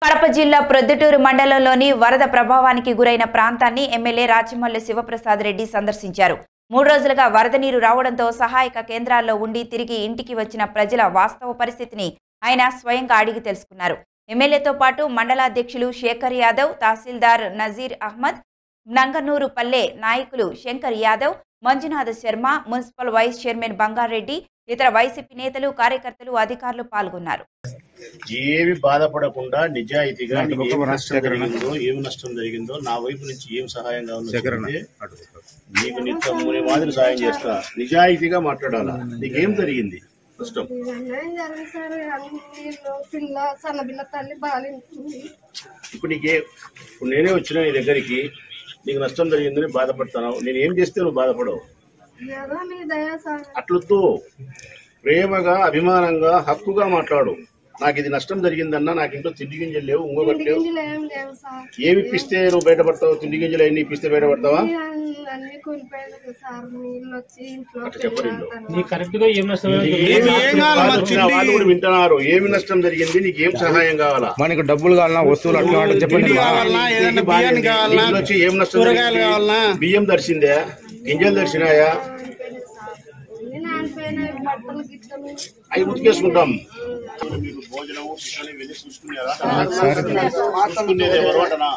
కడప జిల్లా ప్రొద్దుటూరు మండలంలోని వరద ప్రభావానికి గురైన ప్రాంతాన్ని ఎమ్మెల్యే రాచమల్లి శివప్రసాద్ రెడ్డి సందర్శించారు మూడు రోజులుగా వరద నీరు రావడంతో సహాయక కేంద్రాల్లో ఉండి తిరిగి ఇంటికి వచ్చిన ప్రజల వాస్తవ పరిస్థితిని ఆయన స్వయంగా అడిగి తెలుసుకున్నారు ఎమ్మెల్యేతో పాటు మండలాధ్యక్షులు శేఖర్ యాదవ్ తహసీల్దార్ నజీర్ అహ్మద్ నంగనూరు పల్లె నాయకులు Shankar Yadav Manjunatha Sharma municipal vice chairman Bangareddy ఇతర వైసీపీ నేతలు కార్యకర్తలు అధికారులు పాల్గొన్నారు ఏమి బాధపడకుండా నిజాయితీగా నీకు ఏమి నష్టం జరిగిందో ఏమి నష్టం జరిగిందో నా వైపు నుంచి ఏం సహాయం కావాలో చెప్తే నీకు నిత్యం మూడు మాదిరి సహాయం చేస్తా నిజాయితీగా మాట్లాడాలా నీకేం జరిగింది నష్టం అన్యాయం జరిగింది సార్ అన్ని నీళ్ళు పిల్ల సన్న పిల్ల తల్లి బాగాలింటుంది ఇప్పుడు నీకే ఇప్పుడు నేనే వచ్చిన నీ దగ్గరికి నీకు నష్టం జరిగిందని బాధపడుతున్నావు నేను ఏం చేస్తే నువ్వు బాధపడవు ఏదో మీ దయ సార్ అట్లతో ప్రేమగా అభిమానంగా హక్కుగా మాట్లాడు నాకు ఇది నష్టం జరిగిందన్నా నాకు ఇంట్లో తిండి గింజలు లేవు ఇంకొకటి లేవు గింజలు ఏం లేవు సార్ ఏమి ఇప్పిస్తే నువ్వు బయటపడతావు తిండి గింజలు అన్ని ఇప్పిస్తే బయటపడతావా అన్ని- అన్ని కూలిపోయింది సార్ నీళ్ళు వచ్చి ఇంట్లో అట్లా చెప్పరు వీళ్ళు. పిల్లలంతా కరెక్ట్ గా ఏం నష్టం ఏమి వచ్చిన వాళ్ళు కూడా వింటున్నారు ఏమి నష్టం జరిగింది నీకు ఏం సహాయం కావాలా మనకి డబ్బులు కావాలన్నా వస్తువులు అట్లా అంటే చెప్పండి నీకు బాగానే ఉంది. ఇంట్లో వచ్చి ఏం నష్టం జరిగింది? బియ్యం దర్శిందే గింజలు దర్శినాయా నానిపోయినాయి సార్ అన్ని నానిపోయినాయి బట్టలు గిట్టలు అవి ఉతికేసుకుంటాం మీరు భోజనం టిఫిన్ ఇవన్నీ చూసుకున్నారా చూసుకునేది ఎవరు అంటనా?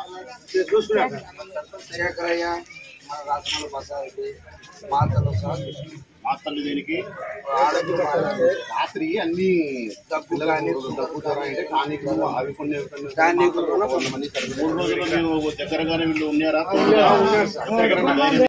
శేఖరయ్య మన రాష్ట్రంలో బసారెడ్డి మాతలు సార్ మాతలు దేనికి రాత్రి అన్ని దగ్గు కానీ దగ్గు జ్వరం అంటే టానిక్లు అవి కొన్ని టానిక్లు కొంతమంది మూడు రోజులు మీరు దగ్గరగానే వీళ్ళు ఉన్నారా